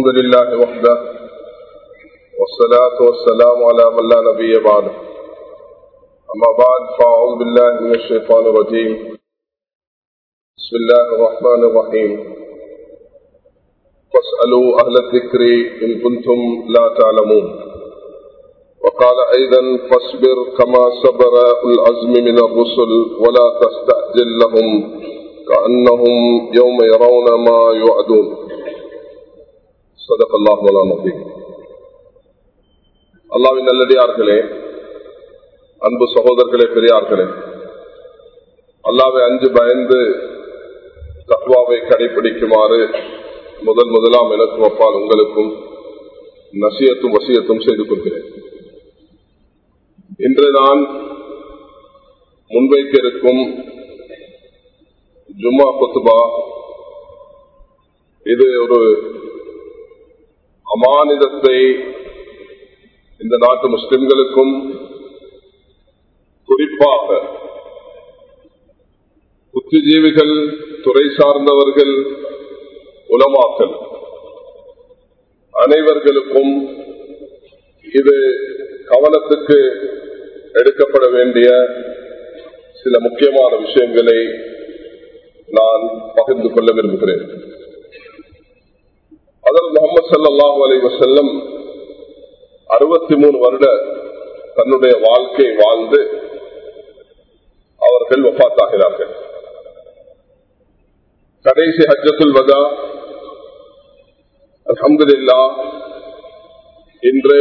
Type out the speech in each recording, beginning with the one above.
الحمد لله وحده والصلاة والسلام على من لا نبي بعده أما بعد فأعوذ بالله من الشيطان الرجيم بسم الله الرحمن الرحيم فاسألوا أهل الذكر إن كنتم لا تعلمون وقال أيضا فاصبر كما صبر العزم من الرسل ولا تستعجل لهم كأنهم يوم يرون ما يوعدون صدق الله مولانا فيه அல்லாவின் நல்லடியார்களே அன்பு சகோதரர்களே பெரியார்களே அல்லாவை அஞ்சு பயந்து தத்வாவை கடைபிடிக்குமாறு முதல் முதலாம் எனக்கும் அப்பால் உங்களுக்கும் நசியத்தும் வசியத்தும் செய்து கொள்கிறேன் இன்று நான் முன்வைக்க இருக்கும் ஜும்மா குத்துபா இது ஒரு அமானிதத்தை இந்த நாட்டு முஸ்லிம்களுக்கும் குறிப்பாக புத்திஜீவிகள் துறை சார்ந்தவர்கள் உலமாக்கல் அனைவர்களுக்கும் இது கவனத்துக்கு எடுக்கப்பட வேண்டிய சில முக்கியமான விஷயங்களை நான் பகிர்ந்து கொள்ள விரும்புகிறேன் அதற்கு முகமது சல்லாஹூ அலி வசல்லம் அறுபத்தி மூணு வருட தன்னுடைய வாழ்க்கை வாழ்ந்து அவர்கள் ஒப்பாத்தாகிறார்கள் கடைசி ஹஜ்ஜத்துல் வதா அலமதுல்லா இன்று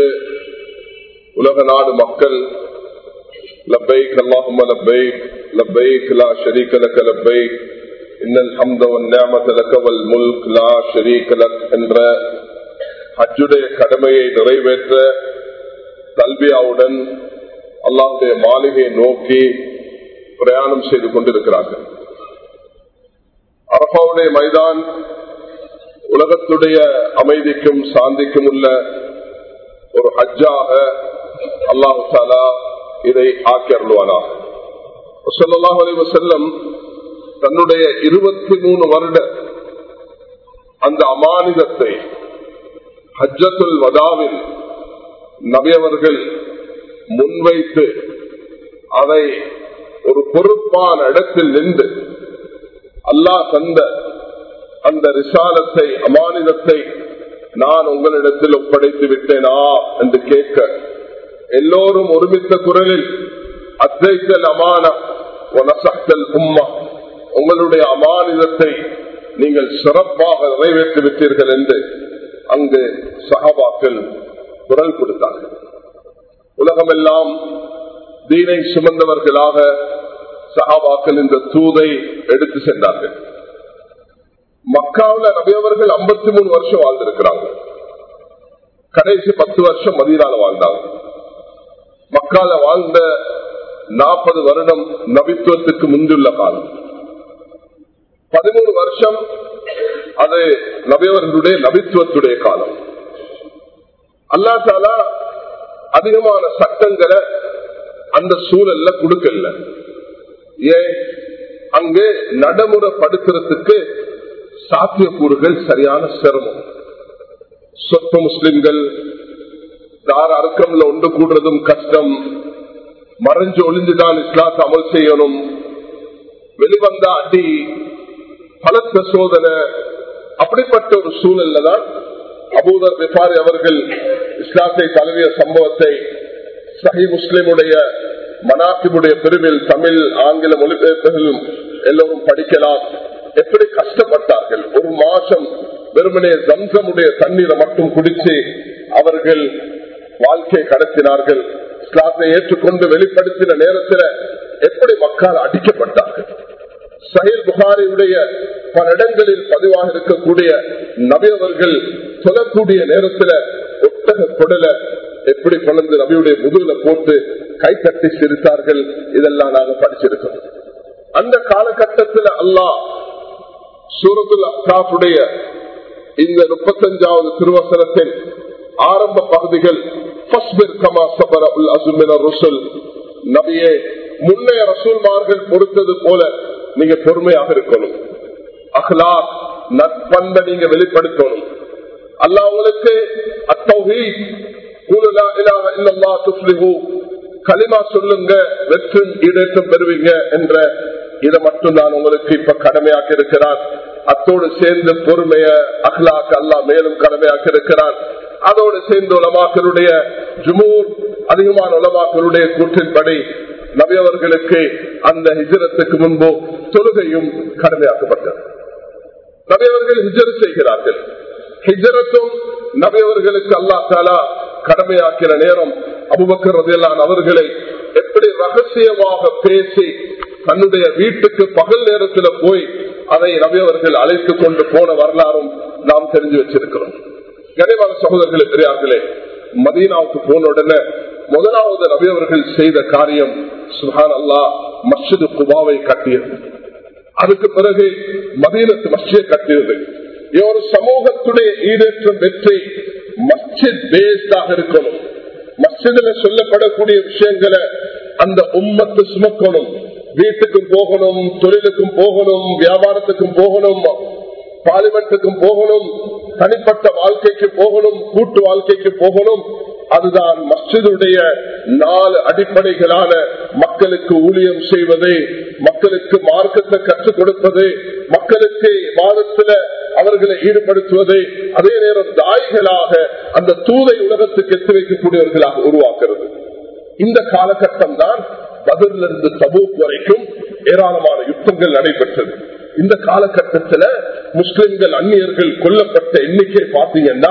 உலக நாடு மக்கள் லப்பைக் அல்லாஹும லப்பைக் லப்பைக் லா ஷரீக லக லப்பைக் இன்னல் ஹம்த வன் நிஅமத லக வல் முல்க் லா ஷரீக லக் என்ற ஹஜ்ஜுடைய கடமையை நிறைவேற்ற கல்வியாவுடன் அல்லாஹுடைய மாளிகையை நோக்கி பிரயாணம் செய்து கொண்டிருக்கிறார்கள் அரபாவுடைய மைதான் உலகத்துடைய அமைதிக்கும் சாந்திக்கும் உள்ள ஒரு ஹஜ்ஜாக அல்லாஹு தாலா இதை ஆக்கி அருள்வானாக சொல்லலாம் அலைவ செல்லம் தன்னுடைய இருபத்தி மூணு வருட அந்த அமானிதத்தை ஹஜ்ஜத்துல் வதாவில் நபியவர்கள் முன்வைத்து அதை ஒரு பொறுப்பான இடத்தில் நின்று அல்லாஹ் தந்த அந்த ரிசாலத்தை அமானிதத்தை நான் உங்களிடத்தில் ஒப்படைத்து விட்டேனா என்று கேட்க எல்லோரும் ஒருமித்த குரலில் அத்தைத்தல் அமான உம்மா உங்களுடைய அமானிதத்தை நீங்கள் சிறப்பாக நிறைவேற்றி விட்டீர்கள் என்று அங்கு சகாபாக்கள் குரல் கொடுத்தார்கள் உலகமெல்லாம் தீனை சுமந்தவர்களாக சகாபாக்கள் இந்த தூதை எடுத்து சென்றார்கள் மக்காவில் நபியவர்கள் ஐம்பத்தி மூணு வருஷம் வாழ்ந்திருக்கிறாங்க கடைசி பத்து வருஷம் மதியனால வாழ்ந்தாங்க மக்கால வாழ்ந்த நாற்பது வருடம் நபித்துவத்துக்கு முந்துள்ள காலம் பதிமூணு வருஷம் அது நபியவர்களுடைய நபித்துவத்துடைய காலம் அல்லா தாலா அதிகமான சட்டங்களை அந்த சூழல்ல கொடுக்கல ஏன் அங்கு நடைமுறைப்படுத்துறதுக்கு சாத்தியக்கூறுகள் சரியான சிரமம் சொத்த முஸ்லிம்கள் தார அர்க்கம்ல ஒன்று கூடுறதும் கஷ்டம் மறைஞ்சு ஒளிஞ்சுதான் இஸ்லாத்தை அமல் செய்யணும் வெளிவந்த அடி பலத்த சோதனை அப்படிப்பட்ட ஒரு சூழல்ல தான் அபூதர் விபாரி அவர்கள் இஸ்லாத்தை தழுவிய சம்பவத்தை சஹி முஸ்லிமுடைய மனாக்கிபுடைய பிரிவில் தமிழ் ஆங்கில மொழிபெயர்ப்புகளும் எல்லோரும் படிக்கலாம் எப்படி கஷ்டப்பட்டார்கள் ஒரு மாசம் வெறுமனே ஜம்சமுடைய தண்ணீரை மட்டும் குடிச்சு அவர்கள் வாழ்க்கையை கடத்தினார்கள் இஸ்லாத்தை ஏற்றுக்கொண்டு வெளிப்படுத்தின நேரத்தில் எப்படி மக்கள் அடிக்கப்பட்டார்கள் சஹில் புகாரியுடைய பல இடங்களில் பதிவாக இருக்கக்கூடிய நபியவர்கள் சொல்லக்கூடிய நேரத்தில் ஒட்டக கொடல எப்படி கொண்டு நபியுடைய முதுகுல போட்டு கைத்தட்டி சிரித்தார்கள் இதெல்லாம் நாங்கள் படிச்சிருக்கோம் அந்த காலகட்டத்தில் அல்லாஹ் சூரத்துல் அக்காஃபுடைய இந்த முப்பத்தஞ்சாவது திருவசனத்தின் ஆரம்ப பகுதிகள் நபியே முன்னைய ரசூல்மார்கள் பொறுத்தது போல நீங்க பொறுமையாக இருக்கணும் அஹ்லா நற்பண்பை நீங்க வெளிப்படுத்தணும் அல்லாஹ் உங்களுக்கு அத்தௌஹீத் கூலு லா இலாஹ இல்லல்லாஹ் துஃப்லிஹு கலிமா சொல்லுங்க வெற்றும் ஈடேற்றம் பெறுவீங்க என்ற இதை மட்டும் நான் உங்களுக்கு இப்ப கடமையாக்கி இருக்கிறான் அத்தோடு சேர்ந்து பொறுமைய அஹ்லாக் அல்லா மேலும் கடமையாக்கி இருக்கிறான் அதோடு சேர்ந்து உலமாக்களுடைய ஜுமூர் அதிகமான உலமாக்களுடைய கூற்றின்படி நபியவர்களுக்கு அந்த ஹிஜரத்துக்கு முன்பு தொழுகையும் கடமையாக்கப்பட்டது நபியவர்கள் ஹிஜர் செய்கிறார்கள் ஹிஜரத்தும் நபியவர்களுக்கு அல்லா தாலா கடமையாக்கிற நேரம் அபுபக்கர் ரதியல்லான் அவர்களை எப்படி ரகசியமாக பேசி தன்னுடைய வீட்டுக்கு பகல் நேரத்தில் போய் அதை நபியவர்கள் அழைத்துக் கொண்டு போன வரலாறும் நாம் தெரிஞ்சு வச்சிருக்கிறோம் கனிவான சகோதரர்களே பெரியார்களே மதீனாவுக்கு போன உடனே முதலாவது நபியவர்கள் செய்த காரியம் சுஹான் அல்லா மஸ்ஜிது குபாவை கட்டியது அதுக்கு பிறகு மதீனத்து மஸ்ஜியை கட்டியது ஒரு சமூகத்துடைய ஈடேற்றம் வெற்றி மஸ்ஜித் பேஸ்டாக இருக்கணும் மஸ்ஜிதுல சொல்லப்படக்கூடிய விஷயங்களை அந்த உம்மத்து சுமக்கணும் வீட்டுக்கும் போகணும் தொழிலுக்கும் போகணும் வியாபாரத்துக்கும் போகணும் பார்லிமெண்ட்டுக்கும் போகணும் தனிப்பட்ட வாழ்க்கைக்கு போகணும் கூட்டு வாழ்க்கைக்கு போகணும் அதுதான் மஸ்ஜிதுடைய நாலு அடிப்படைகளான மக்களுக்கு ஊழியம் செய்வது மக்களுக்கு மார்க்கத்தை கற்றுக் கொடுப்பது மக்களுக்கு வாதத்துல அவர்களை ஈடுபடுத்துவது அதே நேரம் தாய்களாக அந்த தூதை உலகத்துக்கு எத்து வைக்கக்கூடியவர்களாக உருவாக்குறது இந்த காலகட்டம் தான் பதிலிருந்து தபூக் வரைக்கும் ஏராளமான யுத்தங்கள் நடைபெற்றது இந்த காலகட்டத்தில் முஸ்லிம்கள் அந்நியர்கள் கொல்லப்பட்ட எண்ணிக்கை பார்த்தீங்கன்னா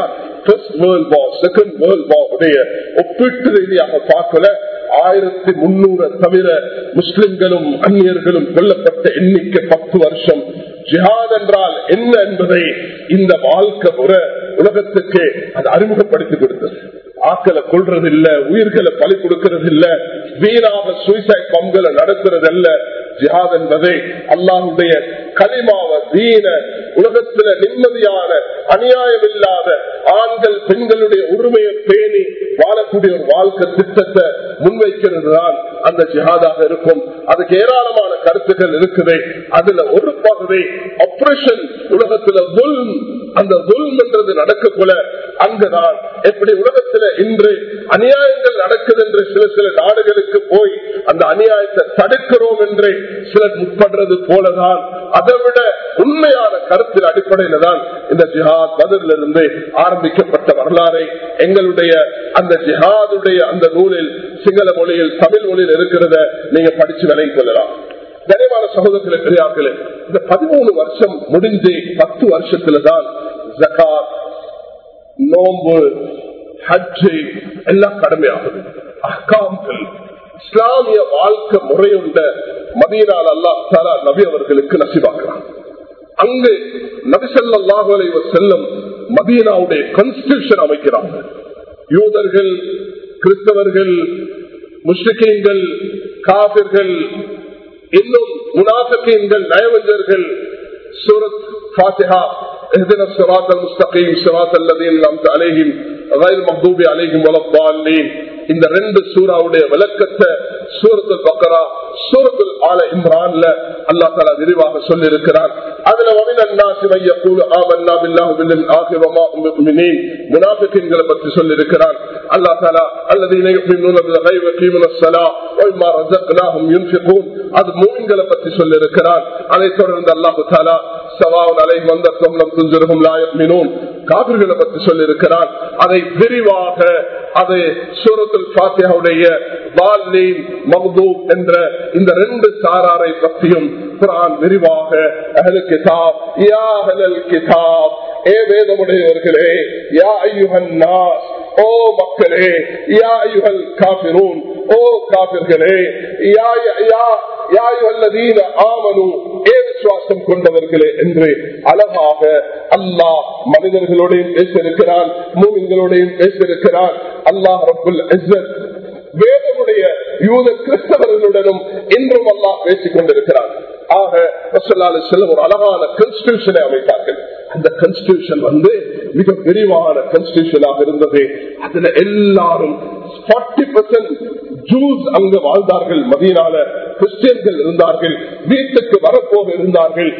ஒப்பீட்டு ரீதியாக பார்க்கல ஆயிரத்தி முன்னூறு தவிர முஸ்லிம்களும் அந்நியர்களும் கொல்லப்பட்ட எண்ணிக்கை பத்து வருஷம் ஜிஹாத் என்றால் என்ன என்பதை இந்த வாழ்க்கை முறை உலகத்துக்கு அது அறிமுகப்படுத்தி கொடுத்தது ஆக்களை கொள்றது இல்ல உயிர்களை பலி கொடுக்கிறது இல்ல வீணாக சூசைட் பம்களை நடக்கிறது அல்ல ஜிஹாத் என்பதை அல்லாஹுடைய களிமாவ தீன உலகத்துல நிம்மதியான அநியாயம் இல்லாத ஆண்கள் பெண்களுடைய உரிமையை பேணி வாழக்கூடிய ஒரு வாழ்க்கை திட்டத்தை முன்வைக்கிறது தான் அந்த ஜிஹாதாக இருக்கும் அதுக்கு ஏராளமான கருத்துக்கள் இருக்குது அதுல ஒரு பகுதி ஆபரேஷன் உலகத்துல துல்ம் அந்த துல்ம் என்றது நடக்க போல அங்குதான் எப்படி உலகத்துல இன்று அநியாயங்கள் நடக்குது என்று சில சில நாடுகளுக்கு போய் அந்த அநியாயத்தை தடுக்கிறோம் என்று சிலர் முற்படுறது போலதான் அதை விட உண்மையான கருத்தின் அடிப்படையில தான் இந்த ஜிஹாத் பதிலிருந்து இருந்து ஆரம்பிக்கப்பட்ட வரலாறை எங்களுடைய அந்த ஜிஹாதுடைய அந்த நூலில் சிங்கள மொழியில் தமிழ் மொழியில் இருக்கிறத நீங்க படிச்சு விலை கொள்ளலாம் கனிவான சகோதரர்களே பெரியார்களே இந்த பதிமூணு வருஷம் முடிஞ்சு பத்து வருஷத்துல தான் ஜகாத் நோம்பு ஹஜ்ஜு எல்லாம் கடமையாகுது அஹ்காம்கள் இஸ்லாமிய வாழ்க்கை முறையுண்ட மதியனால் அல்லா தாலா நபி அவர்களுக்கு நசிவாக்குறான் அங்கு நபிசல்லாஹலை செல்லும் மதீனாவுடைய கான்ஸ்டியூஷன் அமைக்கிறாங்க யூதர்கள் கிறிஸ்தவர்கள் முஸ்லிக்கீங்கள் காபிர்கள் இன்னும் முனாஃபிகீன்கள் நயவஞ்சர்கள் சூரத் ஃபாத்திஹா اهدنا الصراط المستقيم صراط الذين انعمت عليهم غير المغضوب عليهم ولا الضالين இந்த ரெண்டு சூறாவுடைய விளக்கத்தை சூரத்துல் பக்கரா சூரத்துல் ஆல இம்ரான்ல அல்லா தாலா விரிவாக சொல்லி இருக்கிறார் அதுல முனாபிக்கின்களை பற்றி சொல்லி இருக்கிறார் அல்லா தாலா அல்லது அது மூன்களை பற்றி சொல்லி இருக்கிறார் அதை தொடர்ந்து அல்லாஹு தாலா சவாவுன் அலை வந்த சொம்லம் துஞ்சிருகும் லாயமினோன் காவிர்களை பற்றி சொல்லி இருக்கிறார் அதை விரிவாக அது சூரத்துல் பாத்தியாவுடைய வால்லீன் மஹதூப் என்ற இந்த ரெண்டு சாராரை பற்றியும் குரான் விரிவாக அஹல் கிதாப் யா அஹல் கிதாப் ஏ வேதமுடையவர்களே யா ஐயுகன் நாஸ் ஓ மக்களே யா ஐயுகல் காபிரூன் ஓ காபிர்களே யா யா யா ஐயுகல்லதீன ஆமனு ஏ விசுவாசம் கொண்டவர்களே என்று அழகாக அல்லாஹ் மனிதர்களோடையும் பேசியிருக்கிறான் மூமின்களோடையும் பேசியிருக்கிறான் அல்லாஹ் ரபுல் வேதமுடைய யூத கிறிஸ்தவர்களுடனும் இன்றும் அல்லாஹ் பேசிக் கொண்டிருக்கிறார் ஆக செல்லும் ஒரு அழகான கான்ஸ்டியூஷனை அமைத்தார்கள் அந்த கான்ஸ்டியூஷன் வந்து மிக விரிவான கான்ஸ்டியூஷனாக இருந்தது அதுல எல்லாரும் ஃபார்ட்டி பெர்சென்ட் ஜூஸ் அங்கு வாழ்ந்தார்கள் மதியனால கிறிஸ்டியன்கள் இருந்தார்கள் வீட்டுக்கு வரப்போக இருந்தார்கள்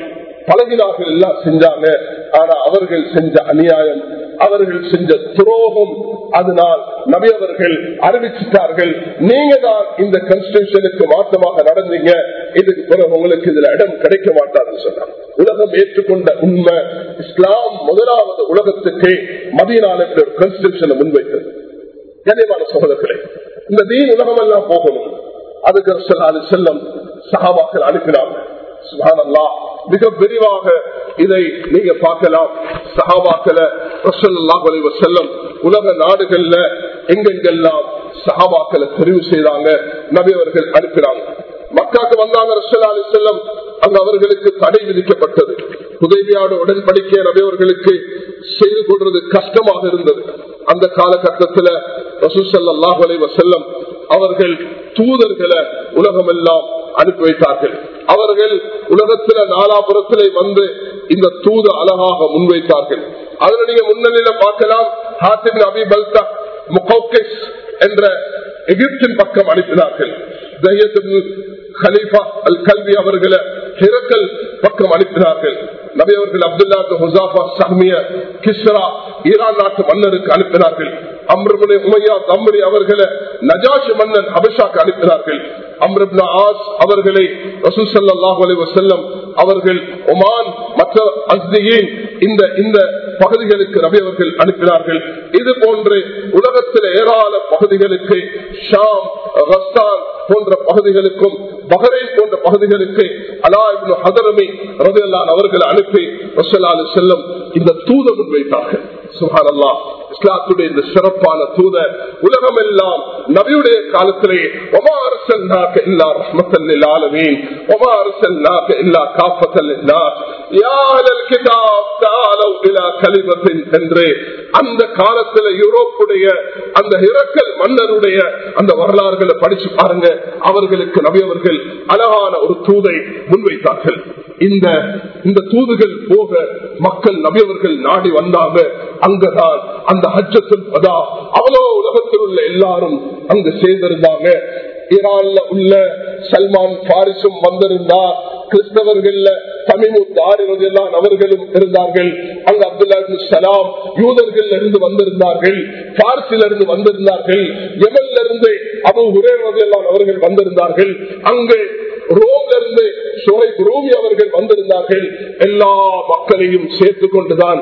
பழகினார்கள் எல்லாம் செஞ்சாங்க ஆனா அவர்கள் செஞ்ச அநியாயம் அவர்கள் செஞ்ச துரோகம் அதனால் நபி அவர்கள் அறிவிச்சிட்டார்கள் நீங்க தான் இந்த கன்ஸ்டியூஷனுக்கு மாற்றமாக நடந்தீங்க இதுக்கு பிறகு உங்களுக்கு இதுல இடம் கிடைக்க மாட்டாருன்னு சொன்னாங்க உலகம் ஏற்றுக்கொண்ட உண்மை இஸ்லாம் முதலாவது உலகத்துக்கு மதியனால ஒரு கன்ஸ்டியூஷனை முன்வைத்தது கனிவான சகோதரர்களே இந்த தீன் உலகம் எல்லாம் போகணும் அதுக்கு செல்லம் சகாபாக்கள் அனுப்பினாங்க சுபானல்லா மிக விரிவாக இதை நீங்க பார்க்கலாம் சஹாபாக்கள செல்லம் உலக நாடுகள்ல எங்கெங்கெல்லாம் சஹாபாக்களை தெரிவு செய்தாங்க நபி அவர்கள் அனுப்பினாங்க மக்காக்கு வந்தாங்க ரசல்லா அலி செல்லம் அங்கு அவர்களுக்கு தடை விதிக்கப்பட்டது உதவியோட உடன்படிக்கை நபி அவர்களுக்கு செய்து கொள்வது கஷ்டமாக இருந்தது அந்த காலகட்டத்தில் ரசூசல்லாஹ் அலைவ செல்லம் அவர்கள் தூதர்களை உலகமெல்லாம் அனுப்பி வைத்தார்கள் அவர்கள் உலகத்தில நாலாபுரத்திலே வந்து இந்த தூது அழகாக முன்வைத்தார்கள் அதுல நீங்க முன்னணியில பார்க்கலாம் ஹாத்தின் அபி பல்தா முகோகேஸ் என்ற எகிப்தின் பக்கம் அனுப்பினார்கள் ஹலீஃபா அல் கல்வி அவர்களை ஹிரக்கல் பக்கம் அனுப்பினார்கள் நபி அவர்கள் அப்துல்லா ஹுசாஃபா சஹ்மிய கிஸ்ரா ஈரான் நாட்டு மன்னருக்கு அனுப்பினார்கள் அம்ருபுனை உமையா தம்பரி அவர்களை நஜாஷ் மன்னன் அபிஷாக்கு அனுப்பினார்கள் அம்ருப்னா ஆஸ் அவர்களை ரசூசல்லாஹு அலி வசல்லம் அவர்கள் ஒமான் மற்ற அஸ்தியின் இந்த இந்த பகுதிகளுக்கு நபி அவர்கள் அனுப்பினார்கள் இது போன்று உலகத்தில் ஏராள பகுதிகளுக்கு ஷாம் ரஸ்தான் போன்ற பகுதிகளுக்கும் பஹரைன் போன்ற பகுதிகளுக்கு அலாஹ் ஹதரமி ரதையல்லான் அவர்களை அனுப்பி ரசல்லாலு செல்லம் இந்த தூதம் வைத்தார்கள் சுஹான் அல்லா இஸ்லாத்துடைய இந்த சிறப்பான தூத உலகம் எல்லாம் நபியுடைய காலத்திலே ஒமா அரசன்னாக்க இல்லா ரஹ்மத்தல் ஆலமீன் ஒமா அரசன்னாக்க இல்லா காஃபத்தல் என்று அந்த காலத்துல யூரோப்புடைய அந்த இறக்கல் மன்னருடைய அந்த வரலாறுகளை படிச்சு பாருங்க அவர்களுக்கு நபி அவர்கள் அழகான ஒரு தூதை முன்வைத்தார்கள் இந்த இந்த தூதுகள் போக மக்கள் நபியவர்கள் நாடி வந்தாங்க அங்கதான் அந்த ஹஜ்ஜத்தில் பதா அவ்வளோ உலகத்தில் உள்ள எல்லாரும் அங்கு சேர்ந்திருந்தாங்க ஈரான்ல உள்ள சல்மான் பாரிசும் வந்திருந்தார் கிறிஸ்தவர்கள் தமிழ்தான் அவர்களும் இருந்தார்கள் அங்கு அப்துல்லா சலாம் யூதர்கள் இருந்து வந்திருந்தார்கள் பாரிசில இருந்து வந்திருந்தார்கள் எமல்ல இருந்து அபு ஹுரேவதெல்லாம் அவர்கள் வந்திருந்தார்கள் அங்கு ரோம்ல இருந்து ரோமி அவர்கள் வந்திருந்தார்கள் எல்லா மக்களையும் சேர்த்துக் கொண்டுதான்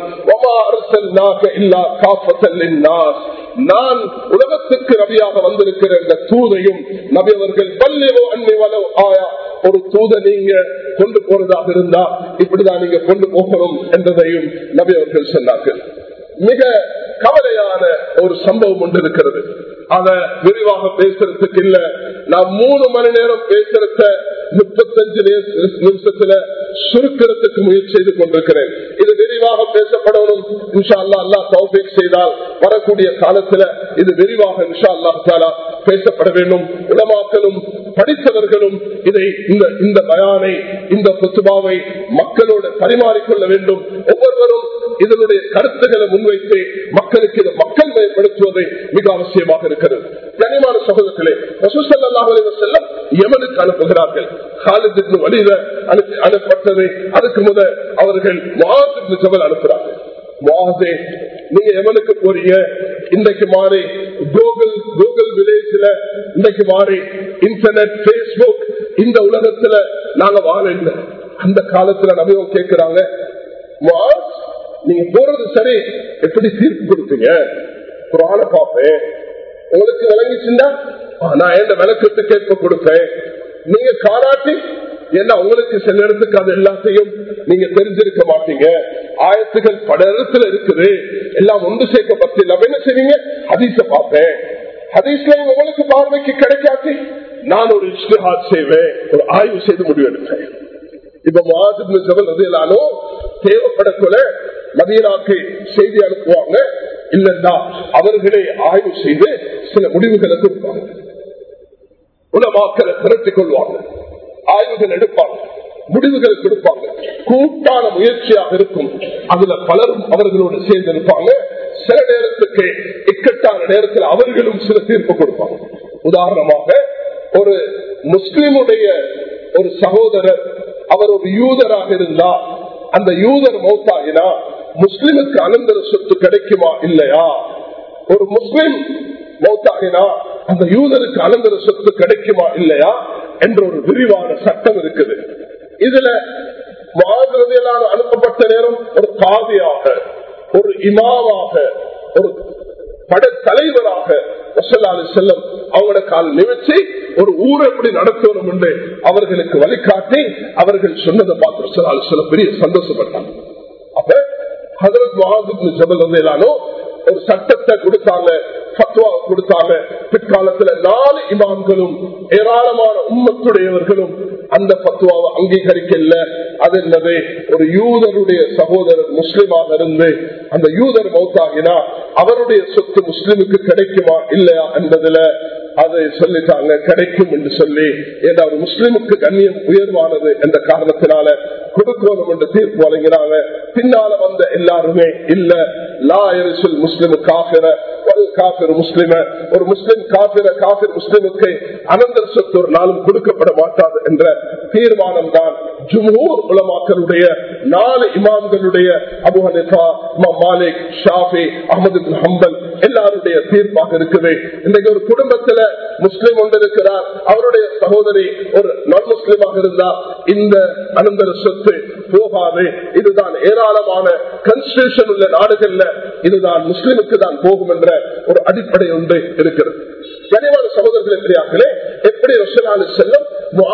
நான் உலகத்துக்கு நபியாக வந்திருக்கிற இந்த தூதையும் நபி அவர்கள் பல்லிவோ அன்னி வளவு ஆயா ஒரு தூதை நீங்க கொண்டு போறதாக இருந்தா இப்படிதான் நீங்க கொண்டு போகணும் என்றதையும் நபி அவர்கள் சொன்னார்கள் மிக கவலையான ஒரு சம்பவம் ஒன்று இருக்கிறது அத விரிவாக பேசுறதுக்கு இல்ல நான் மூணு மணி நேரம் பேசுறத முப்பத்தஞ்சு நிமிஷத்துல சுருக்கிறதுக்கு முயற்சி செய்து கொண்டிருக்கிறேன் இது விரிவாக பேசப்படணும் இன்ஷா அல்லா அல்லா தௌபிக் செய்தால் வரக்கூடிய காலத்துல இது விரிவாக இன்ஷா அல்லா தாலா பேசப்பட வேண்டும் உலமாக்களும் படித்தவர்களும் இதை இந்த இந்த பயானை இந்த புத்துபாவை மக்களோடு பரிமாறிக்கொள்ள வேண்டும் ஒவ்வொருவரும் இதனுடைய கருத்துக்களை முன்வைத்து மக்களுக்கு இதை மக்கள் மேம்படுத்துவது மிக அவசியமாக இருக்கிறது கனிமான சகோதரர்களே செல்லம் யமனுக்கு அனுப்புகிறார்கள் காலிதிற்கு வழியில அனுப்பி அனுப்பப்பட்டது அதுக்கு முதல் அவர்கள் மாதத்துக்கு ஜபல் அனுப்புகிறார்கள் வாதே நீங்க எவனுக்கு போறீங்க இன்றைக்கு மாறி கூகுள் கூகுள் வில்லேஜ்ல இன்றைக்கு மாறி இன்டர்நெட் பேஸ்புக் இந்த உலகத்துல நாங்க வாழ இல்லை அந்த காலத்துல நபியம் கேட்கிறாங்க நீங்க போறது சரி எப்படி தீர்ப்பு கொடுத்தீங்க குரான பார்ப்பேன் உங்களுக்கு விளங்கிச்சுன்னா நான் என்ன விளக்கத்து கேட்ப கொடுப்பேன் நீங்க காராட்டி ஏன்னா உங்களுக்கு சில இடத்துக்கு அது எல்லாத்தையும் நீங்க தெரிஞ்சிருக்க மாட்டீங்க ஆயத்துகள் பல இடத்துல இருக்குது எல்லாம் ஒன்று சேர்க்கப்பட்டு நம்ம என்ன செய்வீங்க ஹதீஸ பார்ப்பேன் ஹதீஸ்ல உங்களுக்கு பார்வைக்கு கிடைக்காது நான் ஒரு இஷ்டஹாத் செய்வேன் ஒரு ஆய்வு செய்து முடிவெடுப்பேன் இப்ப மாதிரி ஜபல் ரதியலானோ தேவைப்படக்குள்ள மதியனாக்கு செய்தி அனுப்புவாங்க இல்லைன்னா அவர்களே ஆய்வு செய்து சில முடிவுகளை கொடுப்பாங்க உலமாக்களை திரட்டிக் கொள்வாங்க ஆய்வுகள் எடுப்பாங்க முடிவுகள் கொடுப்பாங்க கூட்டான முயற்சியாக இருக்கும் அதுல பலரும் அவர்களோடு சேர்ந்து இருப்பாங்க சில நேரத்துக்கு இக்கட்டான நேரத்தில் அவர்களும் சில தீர்ப்பு கொடுப்பாங்க உதாரணமாக ஒரு முஸ்லிமுடைய ஒரு சகோதரர் அவர் ஒரு யூதராக இருந்தா அந்த யூதர் மௌத்தாகினா முஸ்லிமுக்கு அனந்தர சொத்து கிடைக்குமா இல்லையா ஒரு முஸ்லிம் மௌத்தாகினா அந்த யூதருக்கு அனந்தர சொத்து கிடைக்குமா இல்லையா என்ற ஒரு விரிவான சட்டம் இருக்குது இதுல மாதிரதியலான அனுப்பப்பட்ட நேரம் ஒரு காதியாக ஒரு இமாவாக ஒரு பட தலைவராக செல்லம் அவங்களோட கால் நிமிச்சு ஒரு ஊரை எப்படி நடத்தணும் என்று அவர்களுக்கு வழிகாட்டி அவர்கள் சொன்னதை பார்த்து சொல்ல பெரிய சந்தோஷப்பட்டாங்க அப்ப ஹதரத் மகாதுக்கு ஜபல் வந்தேலானோ ஒரு சட்டத்தை கொடுத்தாங்க பத்வா கொடுத்தாங்க பிற்காலத்துல நாலு இமாம்களும் ஏராளமான உம்மத்துடையவர்களும் அந்த பத்வாவை அங்கீகரிக்கல அது என்னது ஒரு யூதருடைய சகோதரர் முஸ்லிமாக இருந்து அந்த யூதர் மௌத்தாகினா அவருடைய சொத்து முஸ்லிமுக்கு கிடைக்குமா இல்லையா என்பதுல அதை சொல்லிட்டாங்க கிடைக்கும் என்று சொல்லி ஏன்னா ஒரு முஸ்லிமுக்கு கண்ணியம் உயர்வானது என்ற காரணத்தினால கொடுக்கணும் என்று தீர்ப்பு வழங்கினாங்க பின்னால வந்த எல்லாருமே இல்ல லா எரிசல் முஸ்லிமு காபிர ஒரு காபிர் முஸ்லிம ஒரு முஸ்லிம் காபிர காபிர் முஸ்லிமுக்கு அனந்தர் சொத்து ஒரு நாளும் கொடுக்கப்பட மாட்டாது என்ற தீர்மானம் தான் ஜுமூர் உலமாக்களுடைய நாலு இமாம்களுடைய அபு ஹனிஃபா இமாம் மாலிக் ஷாஃபி அஹமது ஹம்பல் எல்லாருடைய தீர்ப்பாக இருக்குது இன்றைக்கு ஒரு குடும்பத்துல முஸ்லிம் ஒன்று இருக்கிறார் அவருடைய சகோதரி ஒரு நான் முஸ்லிமாக இருந்தா இந்த அனந்தர சொத்து போகாது இதுதான் ஏராளமான கன்ஸ்டியூஷன் உள்ள நாடுகள்ல இதுதான் முஸ்லிமுக்கு தான் போகும் என்ற ஒரு அடிப்படை ஒன்று இருக்கிறது கனிவான சகோதரர்களே பெரியார்களே எப்படி ரசனாலு செல்லம்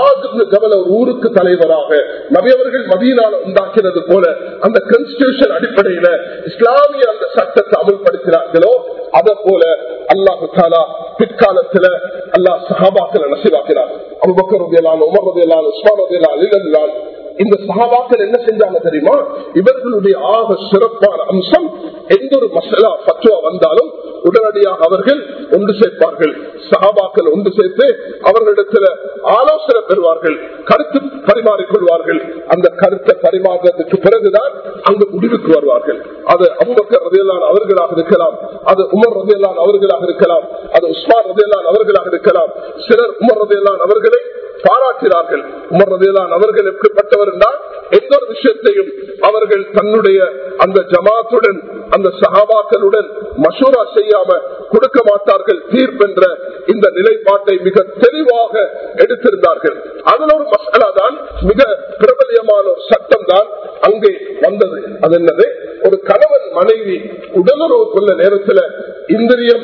கவல ஒரு ஊருக்கு தலைவராக நபியவர்கள் மதியனால உண்டாக்கினது போல அந்த கான்ஸ்டியூஷன் அடிப்படையில இஸ்லாமிய அந்த சட்டத்தை அமல்படுத்தினார்களோ அத போல அல்லாஹு தாலா பிற்காலத்துல அல்லாஹ் சஹாபாக்களை நசிவாக்கிறார் அபுபக்கர் ரதியலான் உமர் ரதியலான் உஸ்மான் ரதியலான் அலிலான் இந்த சகாபாக்கள் என்ன செஞ்சாங்க தெரியுமா இவர்களுடைய ஆக சிறப்பான அம்சம் எந்த ஒரு மசாலா பற்றுவா வந்தாலும் உடனடியாக அவர்கள் ஒன்று சேர்ப்பார்கள் சகாபாக்கள் ஒன்று சேர்த்து அவர்களிடத்துல ஆலோசனை பெறுவார்கள் கருத்து பரிமாறிக்கொள்வார்கள் அந்த கருத்தை பரிமாறுறதுக்கு பிறகுதான் அங்கு முடிவுக்கு வருவார்கள் அது அபுபக்கர் ரதையலான் அவர்களாக இருக்கலாம் அது உமர் ரதையலான் அவர்களாக இருக்கலாம் அது உஸ்மான் ரதையலான் அவர்களாக இருக்கலாம் சிலர் உமர் ரதையலான் அவர்களை பாராட்டினார்கள் உமர் ரதையலான் அவர்கள் எப்படிப்பட்டவர் என்றால் எந்த ஒரு விஷயத்தையும் அவர்கள் தன்னுடைய அந்த ஜமாத்துடன் அந்த சகாபாக்களுடன் மசூரா செய்யாம கொடுக்க மாட்டார்கள் தீர்ப்பென்ற இந்த நிலைப்பாட்டை மிக தெளிவாக எடுத்திருந்தார்கள் அதுல ஒரு மசாலா தான் மிக பிரபலியமான ஒரு சட்டம் தான் அங்கே வந்தது அது என்னது ஒரு கணவன் மனைவி உடலுறவு கொள்ள நேரத்தில் இந்திரியம்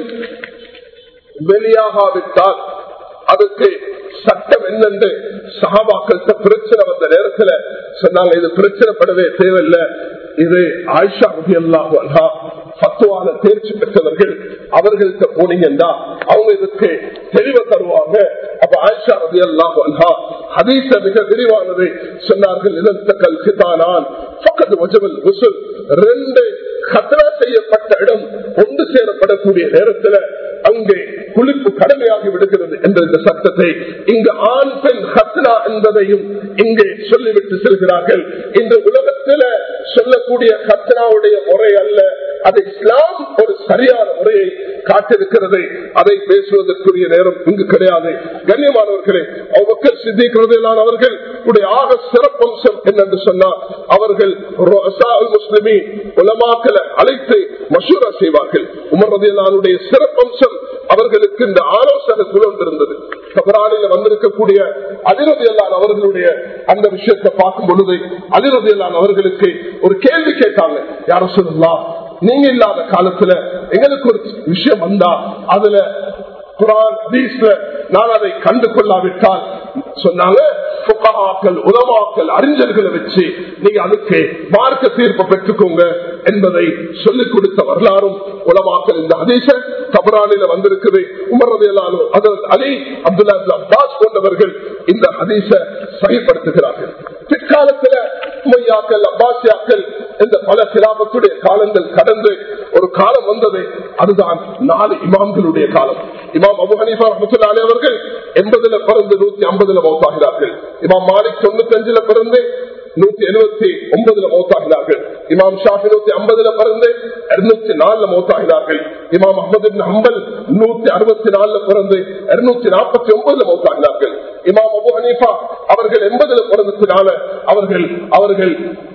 வெளியாகாவிட்டால் அதுக்கு சட்டம் என்னென்று சகாபாக்கள்கிட்ட பிரச்சனை வந்த நேரத்துல சொன்னாங்க இது பிரச்சனைப்படவே தேவையில்லை இது ஆயிஷா ரபி அல்லாஹா பத்துவான தேர்ச்சி பெற்றவர்கள் அவர்கள்ட்ட போனீங்கன்னா அவங்க இதுக்கு தெளிவ தருவாங்க அப்ப ஆயிஷா ரபி அல்லாஹா ஹதீச மிக விரிவானது சொன்னார்கள் இனத்தக்கல் கிதானான் பக்கத்து வஜவல் உசுல் ரெண்டு கத்ரா செய்யப்பட்ட இடம் ஒன்று சேரப்படக்கூடிய நேரத்தில் அங்கே குளிப்பு கடமையாகி விடுகிறது என்ற இந்த சட்டத்தை இங்கு ஆண் பெண் ஹத்னா என்பதையும் இங்கே சொல்லிவிட்டு செல்கிறார்கள் இந்த உலகத்தில் சொல்லக்கூடிய ஹத்னாவுடைய முறை அல்ல அது இஸ்லாம் ஒரு சரியான முறையை காட்டிருக்கிறது அதை பேசுவதற்குரிய நேரம் இங்கு கிடையாது கண்ணியமானவர்களே அவர்கள் சித்திக்கிறதான அவர்கள் ஆக சிறப்பம்சம் என்னென்று சொன்னால் அவர்கள் முஸ்லிமி உலமாக்களை அழைத்து மசூரா செய்வார்கள் உமர்றதையிலானுடைய சிறப்பம்சம் அவர்களுக்கு இந்த ஆலோசனை இருந்தது கபரானில வந்திருக்கக்கூடிய அதிரதியல்லான் அவர்களுடைய அந்த விஷயத்தை பார்க்கும் பொழுது அதிரதியல்லான் அவர்களுக்கு ஒரு கேள்வி கேட்டாங்க யாரும் சொல்லலாம் நீங்க இல்லாத காலத்துல எங்களுக்கு ஒரு விஷயம் வந்தா அதுல குரான் ஹதீஸ்ல நான் அதை கண்டு கொள்ளாவிட்டால் சொன்னாங்க புகாக்கள் உலமாக்கள் அறிஞர்களை வச்சு நீங்க அதுக்கு மார்க்க தீர்ப்பை பெற்றுக்கோங்க என்பதை சொல்லிக் கொடுத்த வரலாறும் உலமாக்கள் இந்த ஹதீச தபரானில வந்திருக்குது உமர்றதையிலாலும் அதாவது அலி அப்துல்லா அப்பாஸ் போன்றவர்கள் இந்த ஹதீச சகிப்படுத்துகிறார்கள் பிற்காலத்துல உமையாக்கள் அப்பாசியாக்கள் இந்த பல கிராமத்துடைய காலங்கள் கடந்து ஒரு காலம் வந்தது அதுதான் நாலு இமாம்களுடைய காலம் இமாம் அபு ஹனீஃபா ரஹமத்துல்லாலே அவர்கள் எண்பதுல பிறந்து நூத்தி ஐம்பதுல மௌத்தாகிறார்கள் இமாம் மாலிக் தொண்ணூத்தி அஞ்சுல பிறந்து நூத்தி எழுபத்தி ஒன்பதுல மௌத்தாகினார்கள் இமாம் ஷாஃபி நூத்தி ஐம்பதுல பிறந்து இருநூத்தி நாலுல மௌத்தாகினார்கள் இமாம் அஹமது ஹம்பல் நூத்தி அறுபத்தி நாலுல பிறந்து இருநூத்தி நாற்பத்தி ஒன்பதுல மௌத்தாகினார்கள் இமாம் அபு ஹனீஃபா அவர்கள் எண்பதுல பிறந்ததுனால அவர்கள் அவர்கள்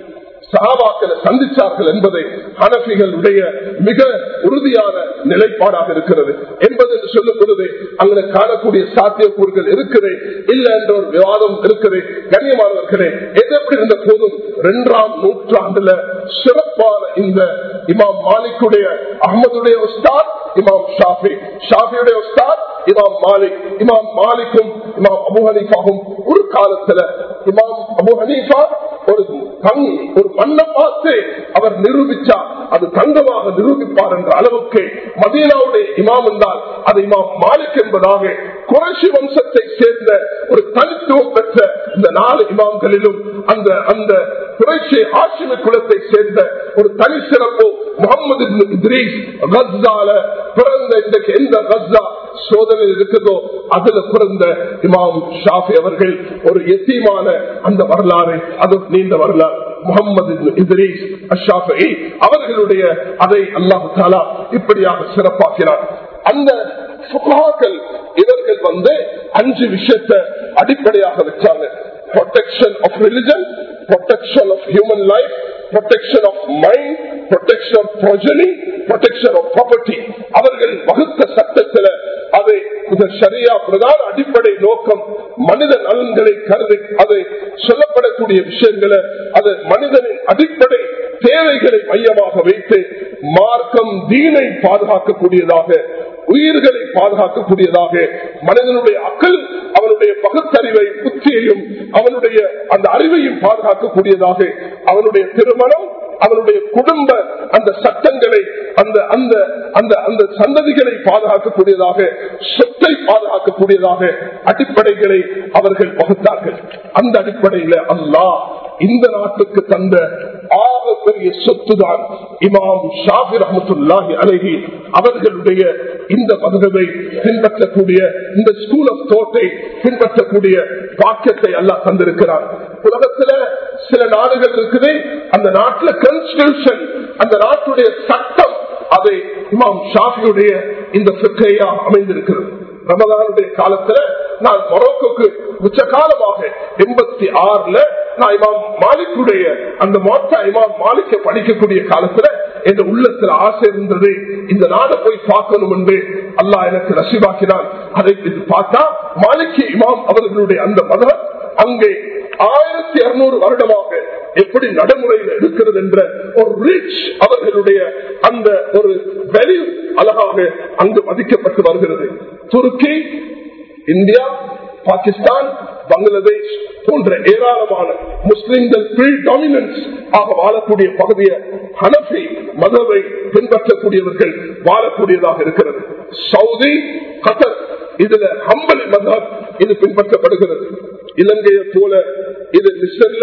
சகாபாக்களை சந்திச்சார்கள் என்பதை ஹனபிகளுடைய மிக உறுதியான நிலைப்பாடாக இருக்கிறது என்பது என்று சொல்லும் பொழுது அங்கே காணக்கூடிய சாத்தியக்கூறுகள் இருக்குது இல்ல என்ற ஒரு விவாதம் இருக்குது கண்ணியமானவர்களே எது எப்படி இருந்த போதும் இரண்டாம் நூற்றாண்டுல சிறப்பான இந்த இமாம் மாலிக்குடைய அகமதுடைய உஸ்தாத் இமாம் ஷாஃபி ஷாஃபியுடைய உஸ்தாத் இமாம் மாலிக் இமாம் மாலிக்கும் இமாம் அபு ஹனீஃபாவும் ஒரு காலத்துல இமாம் அபு ஹனீஃபா ஒரு தங் ஒரு மண்ணை பார்த்து அவர் நிரூபிச்சார் அது தங்கமாக நிரூபிப்பார் என்ற அளவுக்கு மதீனாவுடைய இமாம் என்றால் அது இமாம் மாலிக் என்பதாக குறைசி வம்சத்தை சேர்ந்த ஒரு தனித்துவம் பெற்ற இந்த நாலு இமாம்களிலும் அந்த அந்த குறைசி ஆசிமி குலத்தை சேர்ந்த ஒரு தனி சிறப்பு முகமது இத்ரீஸ் கஸ்ஸால பிறந்த இன்றைக்கு எந்த கஸ்ஸா சோதனை இருக்குதோ அதுல பிறந்த இமாம் ஷாஃபி அவர்கள் ஒரு எத்தீமான அந்த வரலாறு அது நீண்ட வரலாறு முகமது இத்ரீஸ் அஷாஃபி அவர்களுடைய அதை அல்லாஹு தாலா இப்படியாக சிறப்பாக்கினார் அந்த புகாக்கள் இவர்கள் வந்து அஞ்சு விஷயத்தை அடிப்படையாக வச்சாங்க protection of religion, protection of human life, protection of mind, protection of progeny, protection of property. அவர்கள் வகுத்த சட்டத்தில் அதை இந்த சரியா பிரதான அடிப்படை நோக்கம் மனித நலன்களை கருதி அதை சொல்லப்படக்கூடிய விஷயங்களை அது மனிதனின் அடிப்படை தேவைகளை மையமாக வைத்து மார்க்கம் தீனை பாதுகாக்கக்கூடியதாக உயிர்களை பாதுகாக்கக்கூடியதாக மனிதனுடைய அக்கல் அவனுடைய பகுத்தறிவை புத்தியையும் அவனுடைய அந்த அறிவையும் பாதுகாக்கக்கூடியதாக அவனுடைய திருமணம் அவனுடைய குடும்ப அந்த சட்டங்களை அந்த அந்த அந்த அந்த சந்ததிகளை பாதுகாக்கக்கூடியதாக சொத்தை பாதுகாக்கக்கூடியதாக அடிப்படைகளை அவர்கள் வகுத்தார்கள் அந்த அடிப்படையில அல்லாஹ் இந்த நாட்டுக்கு தந்த ஆக பெரிய சொத்துதான் இமாம் ஷாபி ரஹமத்துல்லாஹி அழகி அவர்களுடைய இந்த மதுகவை பின்பற்றக்கூடிய இந்த ஸ்கூல் ஆஃப் தோட்டை பின்பற்றக்கூடிய பாக்கியத்தை எல்லாம் தந்திருக்கிறார் உலகத்துல சில நாடுகள் இருக்குது அந்த நாட்டுல கான்ஸ்டியூஷன் அந்த நாட்டுடைய சட்டம் அதை இமாம் ஷாஃபியுடைய இந்த சிக்கையா அமைந்திருக்கிறது ரமதானுடைய காலத்துல நான் மொரோக்கோக்கு உச்ச காலமாக எண்பத்தி ஆறுல நான் இமாம் மாலிக்குடைய அந்த மொத்த இமாம் மாலிக்க படிக்கக்கூடிய காலத்துல என் உள்ளத்துல ஆசை இருந்தது இந்த நாடை போய் பார்க்கணும் என்று அல்லாஹ் எனக்கு ரசிவாக்கினான் அதை பார்த்தா மாலிக்கு இமாம் அவர்களுடைய அந்த மதம் அங்கே ஆயிரத்தி இருநூறு வருடமாக எப்படி நடைமுறையில் இருக்கிறது என்ற ஒரு ரிச் அவர்களுடைய அந்த ஒரு வெளி அழகாக அங்கு மதிக்கப்பட்டு வருகிறது துருக்கி இந்தியா பாகிஸ்தான் பங்களாதேஷ் போன்ற ஏராளமான முஸ்லிம்கள் டாமினன்ஸ் ஆக வாழக்கூடிய பகுதியை ஹனபி மதவை பின்பற்றக்கூடியவர்கள் வாழக்கூடியதாக இருக்கிறது சவுதி கத்தர் இதுல ஹம்பலி மதம் இது பின்பற்றப்படுகிறது இலங்கையை போல இது மிஸ்டர்ல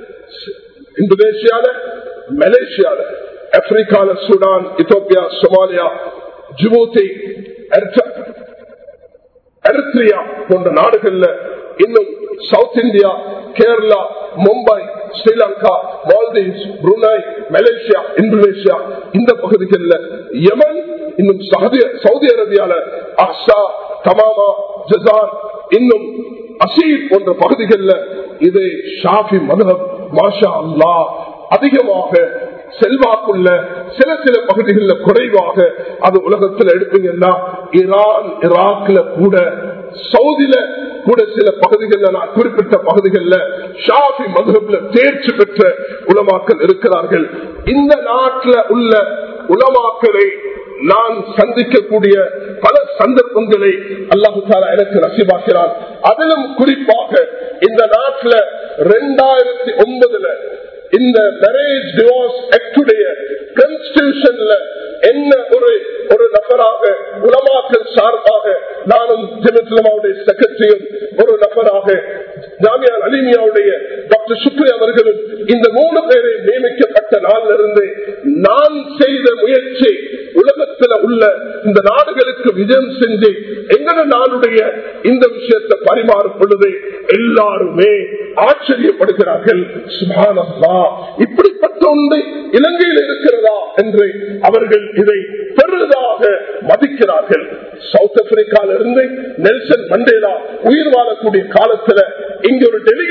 இந்தோனேஷியால மலேசியால ஆப்பிரிக்கால சுடான் இத்தோப்பியா சொமாலியா ஜிபூத்தி எரித்ரியா போன்ற நாடுகள்ல இன்னும் South India Kerala Mumbai Sri Lanka Maldives Brunei Malaysia Indonesia இந்த பகுதிகளில் யமன் இன்னும் சவுதி அரேபியால அக்ஸா தமாமா ஜசான் இன்னும் அசீர் போன்ற பகுதிகளில் இது ஷாஃபி மதம் மாஷா அல்லா அதிகமாக செல்வாக்குள்ள சில சில பகுதிகளில் குறைவாக அது உலகத்தில் எடுப்பீங்கன்னா ஈரான் ஈராக்ல கூட சவுதியில கூட சில பகுதிகளில் நான் குறிப்பிட்ட பகுதிகளில் ஷாஃபி மதுரப்ல தேர்ச்சி பெற்ற உலமாக்கள் இருக்கிறார்கள் இந்த நாட்டில் உள்ள உலமாக்களை நான் சந்திக்கக்கூடிய பல சந்தர்ப்பங்களை அல்லாஹு தாலா எனக்கு ரசிபாக்கிறான் அதிலும் குறிப்பாக இந்த நாட்டில் ரெண்டாயிரத்தி ஒன்பதுல இந்த மேரேஜ் டிவோர்ஸ் ஆக்டுடைய கான்ஸ்டியூஷன்ல என்ன ஒரு ஒரு நபராக உலமாக்கல் சார்பாக நானும் ஜெமித்லமாவுடைய செக்ரட்டரியும் ஒரு நபராக ஜாமியா அலிமியாவுடைய டாக்டர் சுக்ரி அவர்களும் இந்த மூணு பேரை நியமிக்கப்பட்ட நாளில் இருந்து நான் செய்த முயற்சி உலகத்தில் உள்ள இந்த நாடுகளுக்கு விஜயம் செஞ்சு எங்கட நாடுடைய இந்த விஷயத்தை பரிமாறும் பொழுது எல்லாருமே ஆச்சரியப்படுகிறார்கள் சுபானல்லா இப்படிப்பட்ட ஒன்று இலங்கையில் இருக்கிறதா என்று அவர்கள் இதை பெரிதாக மதிக்கிறார்கள் சவுத் ஆப்பிரிக்கால இருந்து நெல்சன் மண்டேலா உயிர் வாழக்கூடிய காலத்துல இங்க ஒரு டெலிகேஷன்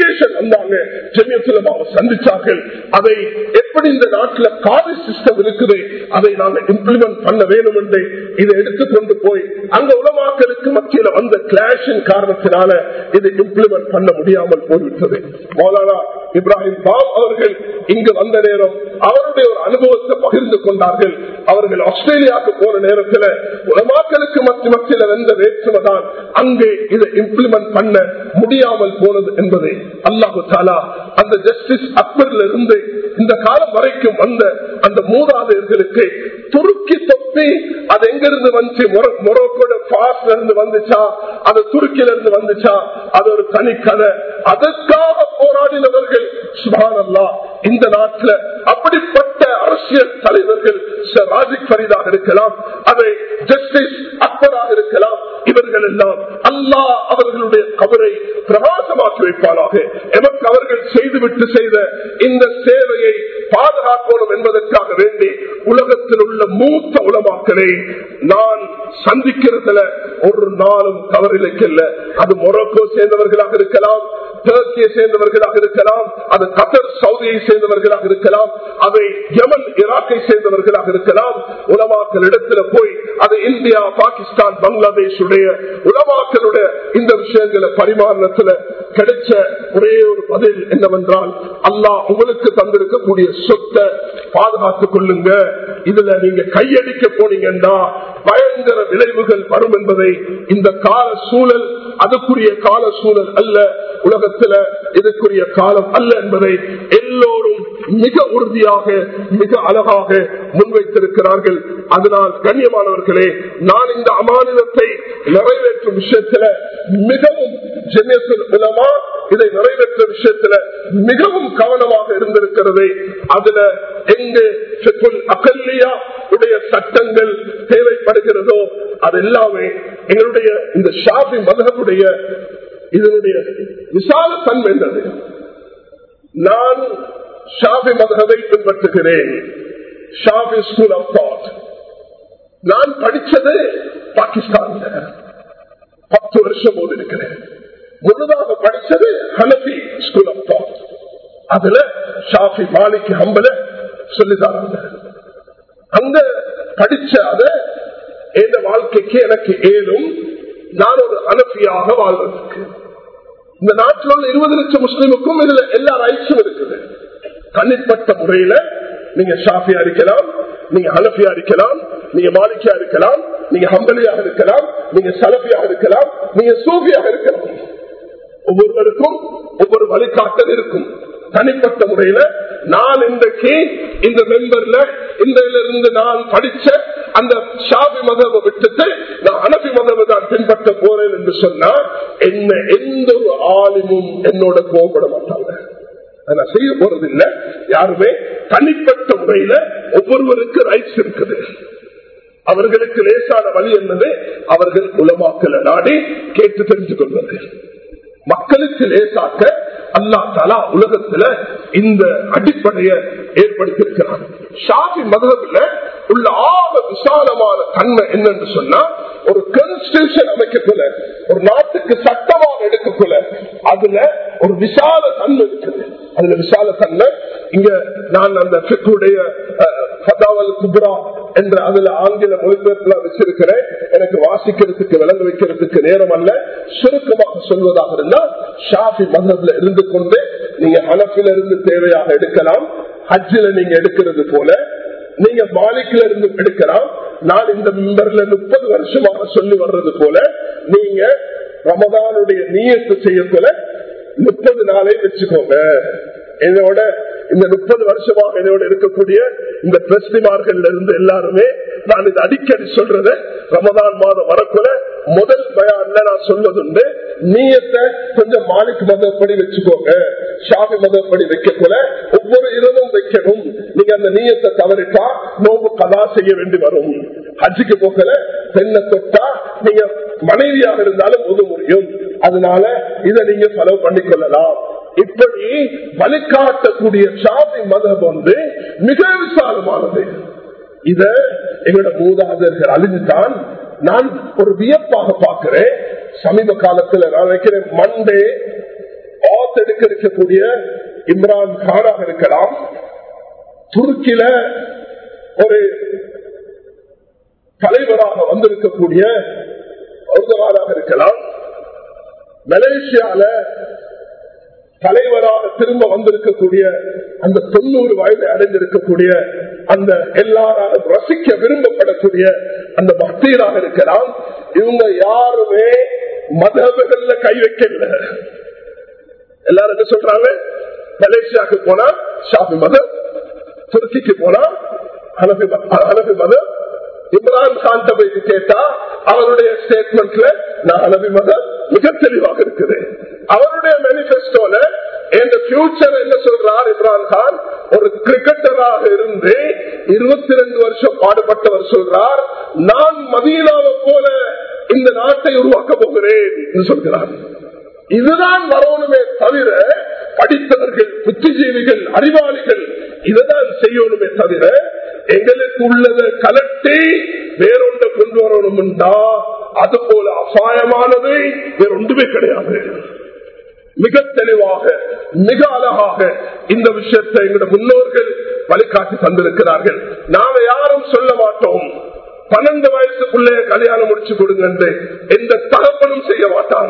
வந்தாங்க ஜெமியத்துலமாவை சந்திச்சார்கள் அதை எப்படி இந்த நாட்டில் காலேஜ் சிஸ்டம் இருக்குது அதை நாங்கள் இம்ப்ளிமெண்ட் பண்ண வேணும் என்று இதை எடுத்துக்கொண்டு போய் அங்க உலமாக்களுக்கு மத்தியில வந்த கிளாஷின் காரணத்தினால இதை இம்ப்ளிமெண்ட் பண்ண முடியாமல் போய்விட்டது மௌலானா இப்ராஹிம் பாப் அவர்கள் இங்கு வந்த நேரம் அவருடைய ஒரு அனுபவத்தை பகிர்ந்து கொண்டார்கள் அவர்கள் ஆஸ்திரேலியாவுக்கு போன நேரத்தில் உலமாக்களுக்கு மத்திய மத்தியில வந்த வேற்றுமை தான் அங்கே இதை இம்ப்ளிமெண்ட் பண்ண முடியாமல் போனது என்பதை அல்லாஹு தாலா அந்த ஜஸ்டிஸ் அக்பர்ல இருந்து இந்த காலம் வரைக்கும் வந்த அந்த மூதாதையர்களுக்கு துருக்கி தொப்பி அது எங்கிருந்து வந்துச்சு மொரோக்கோட பாஸ்ல இருந்து வந்துச்சா அது துருக்கியில இருந்து வந்துச்சா அது ஒரு தனி கதை அதற்காக போராடினவர்கள் சுபானல்லா இந்த நாட்டில் அப்படிப்பட்ட அரசியல் தலைவர்கள் ராஜிக் ஃபரீதாக இருக்கலாம் அதை ஜஸ்டிஸ் அக்பராக இருக்கலாம் இவர்கள் எல்லாம் அல்லாஹ் அவர்களுடைய கபரை பிரகாசமாக்கி வைப்பாராக எமக்கு அவர்கள் செய்துவிட்டு செய்த இந்த சேவையை பாதுகாக்கணும் என்பதற்காக வேண்டி உலகத்தில் உள்ள மூத்த உலமாக்களை நான் சந்திக்கிறதுல ஒரு நாளும் தவறிழைக்கல அது மொரோக்கோ சேர்ந்தவர்களாக இருக்கலாம் டர்க்கியை சேர்ந்தவர்களாக இருக்கலாம் அது கத்தர் சவுதியை சேர்ந்தவர்களாக இருக்கலாம் அதை யமன் ஈராக்கை சேர்ந்தவர்களாக இருக்கலாம் உலமாக்கள் இடத்துல போய் அது இந்தியா பாகிஸ்தான் பங்களாதேஷ் உடைய உலமாக்களுடைய இந்த விஷயங்களை பரிமாறத்துல கிடைச்ச ஒரே ஒரு பதில் என்னவென்றால் அல்லாஹ் உங்களுக்கு தந்திருக்கக்கூடிய சொத்தை பாதுகாத்துக் கொள்ளுங்க இதுல நீங்க கையடிக்க போனீங்கன்னா பயங்கர விளைவுகள் வரும் என்பதை இந்த கால சூழல் அதுக்குரிய கால சூழல் அல்ல உலகத்துல இதுக்குரிய காலம் அல்ல என்பதை எல்லோரும் மிக உறுதியாக மிக அழகாக முன்வைத்திருக்கிறார்கள் அதனால் கண்ணியமானவர்களே நான் இந்த அமானிதத்தை நிறைவேற்றும் விஷயத்துல மிகவும் ஜெமியத்தில் உலமா இதை நிறைவேற்ற விஷயத்துல மிகவும் கவனமாக இருந்திருக்கிறது அதுல எங்கு அகல்லியா உடைய சட்டங்கள் தேவைப்படுகிறதோ அது எல்லாமே எங்களுடைய இந்த ஷாபி மதகுடைய இதனுடைய விசால தன்மை என்னது நான் ஷாபி மதகதை பின்பற்றுகிறேன் ஷாபி ஸ்கூல் ஆஃப் தாட் நான் படிச்சது பாகிஸ்தான்ல பத்து வருஷம் போது இருக்கிறேன் முழுதாக படிச்சது ஹனபி ஸ்கூல் ஆஃப் தாட் அதுல ஷாஃபி மாலிக் ஹம்பல சொல்லித்தாங்க அங்க படிச்ச அத எந்த வாழ்க்கைக்கு எனக்கு ஏதும் நான் ஒரு அனப்பியாக வாழ்வதற்கு இந்த நாட்டில் உள்ள இருபது லட்சம் முஸ்லிமுக்கும் இதுல எல்லா ரைட்ஸும் இருக்குது தனிப்பட்ட முறையில நீங்க ஷாஃபியா இருக்கலாம் நீங்க ஹனபியா இருக்கலாம் நீங்க மாலிக்கியா இருக்கலாம் நீங்க ஹம்பலியாக இருக்கலாம் நீங்க சலபியாக இருக்கலாம் நீங்க சூஃபியாக இருக்கலாம் ஒவ்வொருவருக்கும் ஒவ்வொரு வழிகாட்டல் இருக்கும் தனிப்பட்ட முறையில நான் இன்றைக்கு இந்த மெம்பர்ல இந்த இருந்து நான் படிச்ச அந்த ஷாபி மதவை விட்டுட்டு நான் அனபி மதவை தான் பின்பற்ற போறேன் என்று சொன்னா என்ன எந்த ஒரு ஆளுமும் என்னோட கோபப்பட மாட்டாங்க நான் செய்ய போறது இல்ல யாருமே தனிப்பட்ட முறையில ஒவ்வொருவருக்கு ரைட்ஸ் இருக்குது அவர்களுக்கு லேசான வழி என்னது அவர்கள் உலமாக்கல நாடி கேட்டு தெரிஞ்சு கொள்வது மக்களுக்கு லேசாக்க அல்லா தலா உலகத்துல இந்த அடிப்படையை ஏற்படுத்தியிருக்கிறார் ஷாபி மதத்துல உள்ள ஆக விசாலமான தன்மை என்னன்னு சொன்னா ஒரு கான்ஸ்டியூஷன் அமைக்கக்குள்ள ஒரு நாட்டுக்கு சட்டமாக எடுக்கக்குள்ள அதுல ஒரு விசால தன்மை இருக்குது அதுல விசால தன்மை இங்க நான் அந்த பிக்குடைய ஃபதாவல் குப்ரா என்ற அதுல ஆங்கில மொழிபெயர்ப்புல வச்சிருக்கிறேன் எனக்கு வாசிக்கிறதுக்கு விளங்க வைக்கிறதுக்கு நேரம் அல்ல சுருக்கமாக சொல்வதாக இருந்தா ஷாஃபி மதத்துல இருந்து கொண்டு நீங்க ஹனப்பில இருந்து தேவையாக எடுக்கலாம் ஹஜ்ஜில நீங்க எடுக்கிறது போல நீங்க மாலிக்ல இருந்து எடுக்கலாம் நான் இந்த மெம்பர்ல முப்பது வருஷமாக சொல்லி வர்றது போல நீங்க ரமதானுடைய நீயத்து செய்யக்குள்ள முப்பது நாளை வச்சுக்கோங்க என்னோட இந்த முப்பது வருஷமாக என்னோட இருக்கக்கூடிய இந்த பிரஸ்திமார்கள் இருந்து எல்லாருமே நான் இது அடிக்கடி சொல்றது ரமதான் மாதம் வரக்குள்ள முதல் பயான்ல நான் சொல்வதுண்டு நீயத்தை கொஞ்சம் மாலிக் மதப்படி வச்சுக்கோங்க ஷாபி மதப்படி வைக்கக்குள்ள ஒவ்வொரு இரவும் வைக்கணும் நீங்க அந்த நீயத்தை தவறிட்டா நோம்பு கதா செய்ய வேண்டி வரும் ஹஜ்ஜுக்கு போக்கல பெண்ணை தொட்டா நீங்க மனைவியாக இருந்தாலும் உதவ முடியும் அதனால இதை நீங்க செலவு பண்ணிக்கொள்ளலாம் இப்படி வழிகாட்டக்கூடிய ஷாபி மதம் வந்து மிக விசாலமானது இத எங்களோட மூதாதர்கள் அழிஞ்சுதான் நான் ஒரு வியப்பாக பார்க்கிறேன் சமீப காலத்துல நான் நினைக்கிறேன் மண்டே ஆத் எடுக்க இருக்கக்கூடிய இம்ரான் கானாக இருக்கலாம் துருக்கில ஒரு தலைவராக வந்திருக்கக்கூடிய ஒருவராக இருக்கலாம் மலேசியால தலைவராக திரும்ப வந்திருக்கக்கூடிய அந்த தொண்ணூறு வயதை அடைந்திருக்கக்கூடிய அந்த எல்லாராலும் ரசிக்க விரும்பப்படக்கூடிய அந்த பக்தியராக இருக்கலாம் இவங்க யாருமே மதபுகள்ல கை வைக்கல எல்லாரும் என்ன சொல்றாங்க மலேசியாவுக்கு போனா ஷாபி மதம் துருக்கிக்கு போனா அனபி அனபி மதம் இம்ரான் கான் போய் கேட்டா அவருடைய ஸ்டேட்மெண்ட்ல நான் அனபி மதம் மிக தெளிவாக இருக்குது அவருடைய மேனிபெஸ்டோல இந்த பியூச்சர் என்ன சொல்றார் இம்ரான் கான் ஒரு கிரிக்கெட்டராக இருந்து இருபத்தி ரெண்டு வருஷம் பாடுபட்டவர் சொல்றார் நான் மதீனாவை போல இந்த நாட்டை உருவாக்க போகிறேன் என்று சொல்கிறார் இதுதான் வரணுமே தவிர படித்தவர்கள் புத்திஜீவிகள் அறிவாளிகள் இதுதான் செய்யணுமே தவிர எங்களுக்கு உள்ளதை கலட்டி வேறொன்றை கொண்டு வரணும்டா அது போல அபாயமானது வேறொன்றுமே கிடையாது மிக தெளிவாக மிக அழகாக இந்த விஷயத்தை எங்களுடைய முன்னோர்கள் வழிகாட்டி தந்திருக்கிறார்கள் நாங்க யாரும் சொல்ல மாட்டோம் பன்னெண்டு வயசுக்குள்ளே கல்யாணம் முடிச்சு கொடுங்க என்று எந்த தகப்பனும் செய்ய மாட்டான்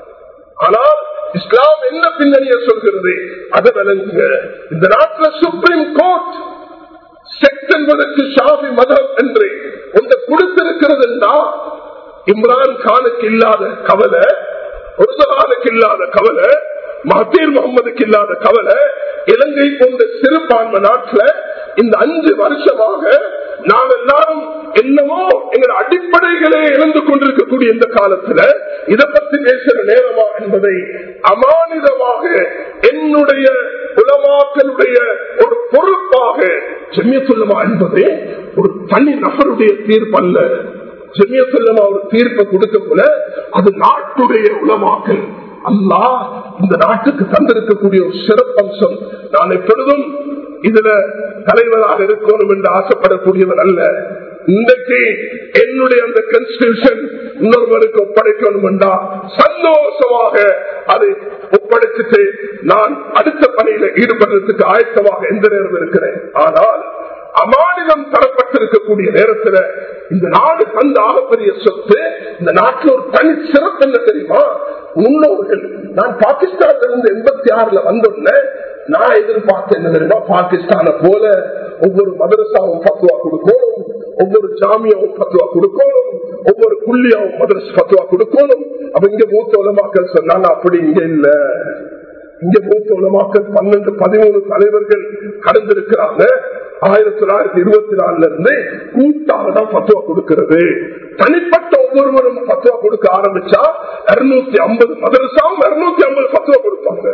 ஆனால் இஸ்லாம் என்ன பின்னணிய சொல்கிறது அதை விளங்குங்க இந்த நாட்டில் சுப்ரீம் கோர்ட் செக்ட் என்பதற்கு ஷாபி மதம் என்று ஒன்றை கொடுத்திருக்கிறது என்றால் இம்ரான் கானுக்கு இல்லாத கவலை ஒருதலானுக்கு இல்லாத கவலை மஹத்தீர் முகமதுக்கு இல்லாத கவலை இலங்கை போன்ற சிறுபான்மை நாட்டில் இந்த அஞ்சு வருஷமாக நாம் எல்லாரும் என்னமோ எங்கள் அடிப்படைகளே இழந்து கொண்டிருக்கக்கூடிய இந்த காலத்துல இதை பத்தி பேசுற நேரமா என்பதை அமானிதமாக என்னுடைய உலமாக்களுடைய ஒரு பொறுப்பாக செம்மியத்துள்ளமா என்பது ஒரு தனி நபருடைய தீர்ப்பல்ல செம்மியத்துள்ளமா ஒரு தீர்ப்பை கொடுக்க போல அது நாட்டுடைய உலமாக்கல் அல்லா இந்த நாட்டுக்கு தந்திருக்கக்கூடிய ஒரு சிறப்பம்சம் நான் எப்பொழுதும் இதுல தலைவராக இருக்கணும் என்று ஆசைப்படக்கூடியவர் அல்ல இன்றைக்கு என்னுடைய அந்த கன்ஸ்டியூஷன் இன்னொருவருக்கு ஒப்படைக்கணும் என்றா சந்தோஷமாக அதை ஒப்படைச்சிட்டு நான் அடுத்த பணியில ஈடுபடுறதுக்கு ஆயத்தமாக எந்த நேரம் இருக்கிறேன் ஆனால் அமானிதம் தரப்பட்டிருக்கக்கூடிய நேரத்தில் இந்த நாடு தந்த ஆகப்பெரிய சொத்து இந்த நாட்டில் ஒரு தனி சிறப்பு என்ன தெரியுமா முன்னோர்கள் நான் பாகிஸ்தான்ல இருந்து எண்பத்தி ஆறுல வந்தோடனே நான் எதிர்பார்த்தேன் என்ன தெரியுமா பாகிஸ்தான போல ஒவ்வொரு மதரசாவும் பத்துவா கொடுக்கணும் ஒவ்வொரு ஜாமியாவும் பத்துவா கொடுக்கணும் ஒவ்வொரு புள்ளியாவும் மதரசு பத்துவா கொடுக்கணும் அப்ப இங்க மூத்த உலமாக்கள் சொன்னாங்க அப்படி இங்க இல்ல இங்க மூத்த உலமாக்கள் பன்னெண்டு பதிமூணு தலைவர்கள் கடந்திருக்கிறாங்க ஆயிரத்தி தொள்ளாயிரத்தி இருபத்தி நாலுல இருந்து கூட்டாக தான் பத்துவா கொடுக்கிறது தனிப்பட்ட ஒவ்வொருவரும் பத்துவா கொடுக்க ஆரம்பிச்சா இருநூத்தி ஐம்பது மதரசாவும் இருநூத்தி ஐம்பது பத்துவா கொடுப்பாங்க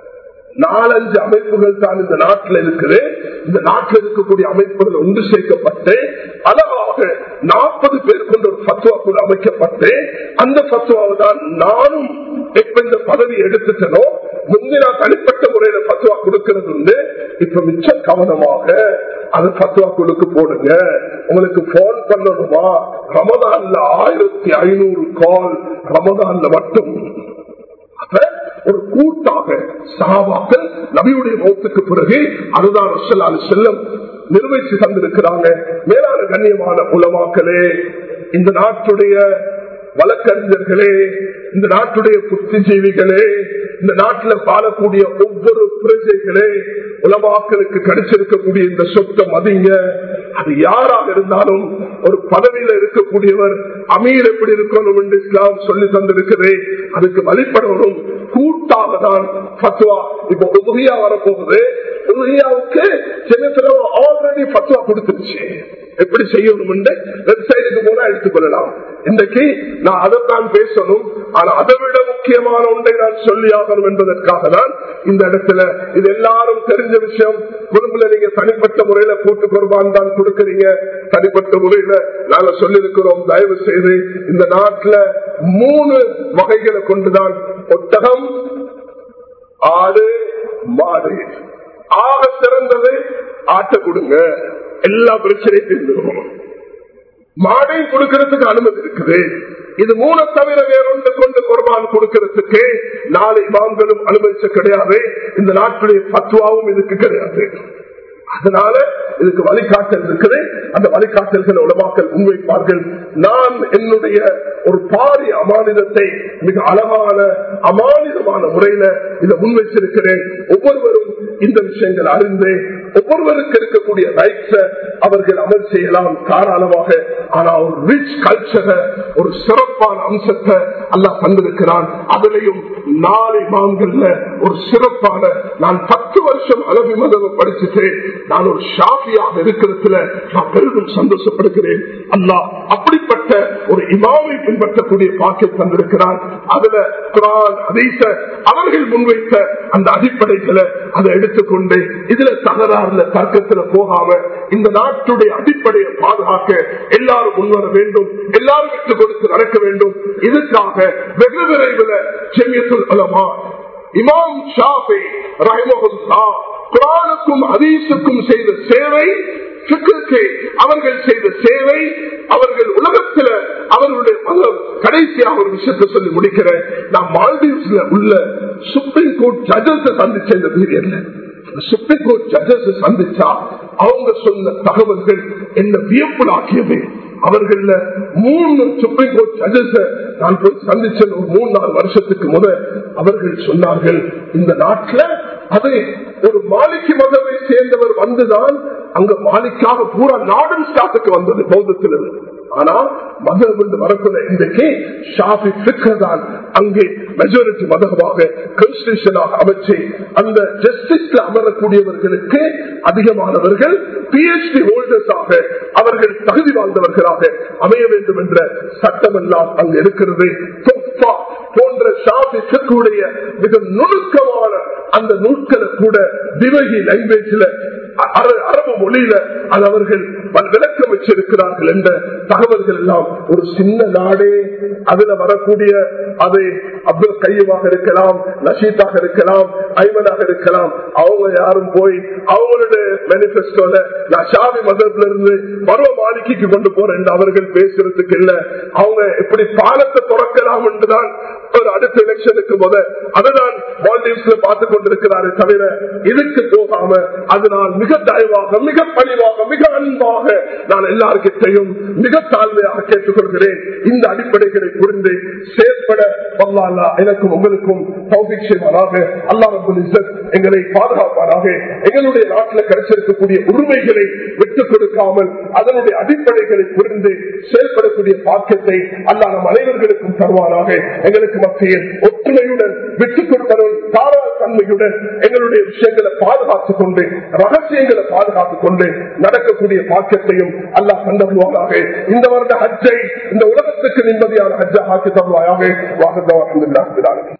நாலஞ்சு அமைப்புகள் தான் இந்த நாட்டில் இருக்குது இந்த நாட்டில் இருக்கக்கூடிய அமைப்புகள் ஒன்று சேர்க்கப்பட்டு அழகாக நாற்பது பேர் கொண்ட ஒரு பத்துவா குழு அமைக்கப்பட்டு அந்த பத்துவாவை தான் நானும் எப்ப இந்த பதவி எடுத்துட்டனோ முந்தைய நான் தனிப்பட்ட முறையில பத்துவா கொடுக்கிறது உண்டு இப்ப மிச்ச கவனமாக அது பத்துவா கொடுக்க போடுங்க உங்களுக்கு போன் பண்ணணுமா ரமதான்ல ஆயிரத்தி ஐநூறு கால் ரமதான்ல மட்டும் அப்ப ஒரு கூட்டாக சகாபாக்கள் நபியுடைய மௌத்துக்கு பிறகு அதுதான் ரசலால் செல்லம் நிர்வகித்து தந்திருக்கிறாங்க மேலான கண்ணியமான உலமாக்களே இந்த நாட்டுடைய வழக்கறிஞர்களே இந்த நாட்டுடைய புத்திஜீவிகளே இந்த நாட்டில் வாழக்கூடிய ஒவ்வொரு பிரஜைகளே உலமாக்களுக்கு கிடைச்சிருக்கக்கூடிய இந்த சொத்தை மதிங்க அது யாராக இருந்தாலும் ஒரு பதவியில இருக்கக்கூடியவர் அமீர் எப்படி இருக்கணும் என்று இஸ்லாம் சொல்லி தந்திருக்குது அதுக்கு வழிபடணும் கூட்டாக தான் பத்துவா இப்ப உதவியா வரப்போகுது உதவியாவுக்கு சின்னத்துல ஆல்ரெடி பத்துவா கொடுத்துருச்சு எப்படி செய்யணும் என்று வெப்சைட்டுக்கு போனா எடுத்துக்கொள்ளலாம் இன்றைக்கு நான் அதைத்தான் பேசணும் ஆனா அதை விட முக்கியமான ஒன்றை நான் சொல்லி ஆகணும் என்பதற்காக தான் இந்த இடத்துல இது எல்லாரும் தெரிஞ்ச விஷயம் குடும்பல நீங்க தனிப்பட்ட முறையில கூட்டு குர்பான் தான் கொடுக்கறீங்க தனிப்பட்ட முறையில நாங்க சொல்லியிருக்கிறோம் தயவு செய்து இந்த நாட்டுல மூணு வகைகளை கொண்டுதான் ஒட்டகம் ஆடு மாடு ஆக சிறந்தது ஆட்டை கொடுங்க எல்லா பிரச்சனையும் தீர்ந்துடும் மாடையும் கொடுக்கறதுக்கு அனுமதி இருக்குது இது மூணு தவிர வேறொன்று கொண்டு குர்பான் கொடுக்கிறதுக்கு நாலு இமாம்களும் அனுமதிச்ச கிடையாது இந்த நாட்டுடைய பத்துவாவும் இதுக்கு கிடையாது அதனால இதுக்கு வழிகாட்டல் இருக்குது அந்த வழிகாட்டல்களை உலமாக்கல் முன்வைப்பார்கள் நான் என்னுடைய ஒரு பாரிய அமானிதத்தை மிக அழகான அமானிதமான முறையில இதை முன்வைச்சிருக்கிறேன் ஒவ்வொருவரும் இந்த விஷயங்கள் அறிந்து ஒவ்வொருவருக்கு இருக்கக்கூடிய ரைட்ஸ அவர்கள் அமல் செய்யலாம் தாராளமாக ஆனா ஒரு ரிச் கல்ச்சரை ஒரு சிறப்பான அம்சத்தை அல்லாஹ் தந்திருக்கிறான் அதிலையும் நாலு மாங்கல்ல ஒரு சிறப்பான நான் பத்து வருஷம் அளவு மதம் படிச்சுட்டு நான் ஒரு ஷாஃபியாக இருக்கிறதுல நான் பெரிதும் சந்தோஷப்படுகிறேன் அல்லாஹ் அப்படிப்பட்ட ஒரு இமாவை பின்பற்றக்கூடிய பாக்கியம் தந்திருக்கிறான் அதுல குரான் அதீச அவர்கள் முன்வைத்த அந்த அடிப்படைகளை அதை எடுத்துக்கொண்டு இதுல தகராறுல தர்க்கத்துல போகாம இந்த நாட்டுடைய அடிப்படையை பாதுகாக்க எல்லாரும் முன்வர வேண்டும் எல்லாரும் விட்டு கொடுத்து நடக்க வேண்டும் இதுக்காக வெகு விரைவில் செமியத்துல் அலமா இமாம் ஷாஃபி ரஹிமஹுல்லா குரானுக்கும் ஹதீஸுக்கும் செய்த சேவை ஃபிக்ருக்கு அவர்கள் செய்த சேவை அவர்கள் உலகத்துல அவர்களுடைய மதம் கடைசியாக ஒரு விஷயத்தை சொல்லி முடிக்கிறேன் நான் மால்டீவ்ஸ்ல உள்ள சுப்ரீம் கோர்ட் ஜட்ஜஸ் சந்திச்ச இந்த பீரியட்ல சுப்ரீம் கோர்ட் ஜட்ஜஸ் சந்திச்சா அவங்க சொன்ன தகவல்கள் என்ன வியப்புலாக்கியது அவர்கள மூணு சுப்ரீம் கோர்ட் ஜட்ஜஸ் நான் போய் சந்திச்ச ஒரு மூணு நாலு வருஷத்துக்கு முதல் அவர்கள் சொன்னார்கள் இந்த நாட்டில் அது ஒரு மாலிக்கு மதவை சேர்ந்தவர் வந்துதான் அங்க மாலிக்காக பூரா நாடும் ஸ்டாத்துக்கு வந்தது பௌத்தத்திலிருந்து ஆனா மதம் என்று வரக்கூடிய இன்றைக்கு ஷாஃபி தான் அங்கே மெஜாரிட்டி மதமாக கான்ஸ்டியூஷனாக அமைச்சு அந்த ஜஸ்டிஸ்ல அமரக்கூடியவர்களுக்கு அதிகமானவர்கள் பிஎச்டி ஹோல்டர்ஸாக அவர்கள் தகுதி வாழ்ந்தவர்களாக அமைய வேண்டும் என்ற சட்டம் எல்லாம் அங்கு இருக்கிறது போன்ற ஷாஃபிக்குடைய மிக நுணுக்கமான அந்த நூல்களை கூட திவகி லாங்குவேஜ்ல அரபு மொழியில அது அவர்கள் விளக்கம் வச்சிருக்கிறார்கள் என்ற தகவல்கள் எல்லாம் ஒரு சின்ன நாடே அதுல வரக்கூடிய அது அப்துல் கையமாக இருக்கலாம் நஷீத்தாக இருக்கலாம் ஐமனாக இருக்கலாம் அவங்க யாரும் போய் அவங்களுடைய மேனிபெஸ்டோல நான் ஷாவி மதத்துல இருந்து பருவ மாளிகைக்கு கொண்டு போறேன் என்று அவர்கள் பேசுறதுக்கு இல்ல அவங்க எப்படி பாலத்தை துறக்கலாம் என்றுதான் ஒரு அடுத்த எலெக்ஷனுக்கு முத அதுதான் மால்டீவ்ஸ்ல பார்த்து கொண்டிருக்கிறாரே தவிர இதுக்கு போகாம அதனால் மிக தயவாக மிக பணிவாக மிக அன்பாக நான் எல்லாருக்கிட்டையும் மிக தாழ்மையாக கேட்டுக்கொள்கிறேன் இந்த அடிப்படைகளை புரிந்து செயற்பட வல்லாலா எனக்கும் உங்களுக்கும் செய்வாராக அல்லா ரபுல் எங்களை பாதுகாப்பாராக எங்களுடைய நாட்டில் கிடைச்சிருக்கக்கூடிய உரிமைகளை விட்டுக் கொடுக்காமல் அதனுடைய அடிப்படைகளை புரிந்து செயல்படக்கூடிய பாக்கியத்தை அல்லா நம் அனைவர்களுக்கும் தருவாராக எங்களுக்கு மத்தியில் ஒற்றுமையுடன் விட்டுக் கொடுப்பதும் தாரா தன்மையுடன் எங்களுடைய விஷயங்களை பாதுகாத்துக் கொண்டு ரகசியங்களை பாதுகாத்துக் கொண்டு நடக்கக்கூடிய பாக்கியத்தையும் அல்லாஹ் கண்டறிவாராக இந்த வருட ஹஜ்ஜை இந்த உலகத்துக்கு நிம்மதியான ஹஜ்ஜா ஆக்கி தருவாயாக வாகத்தான்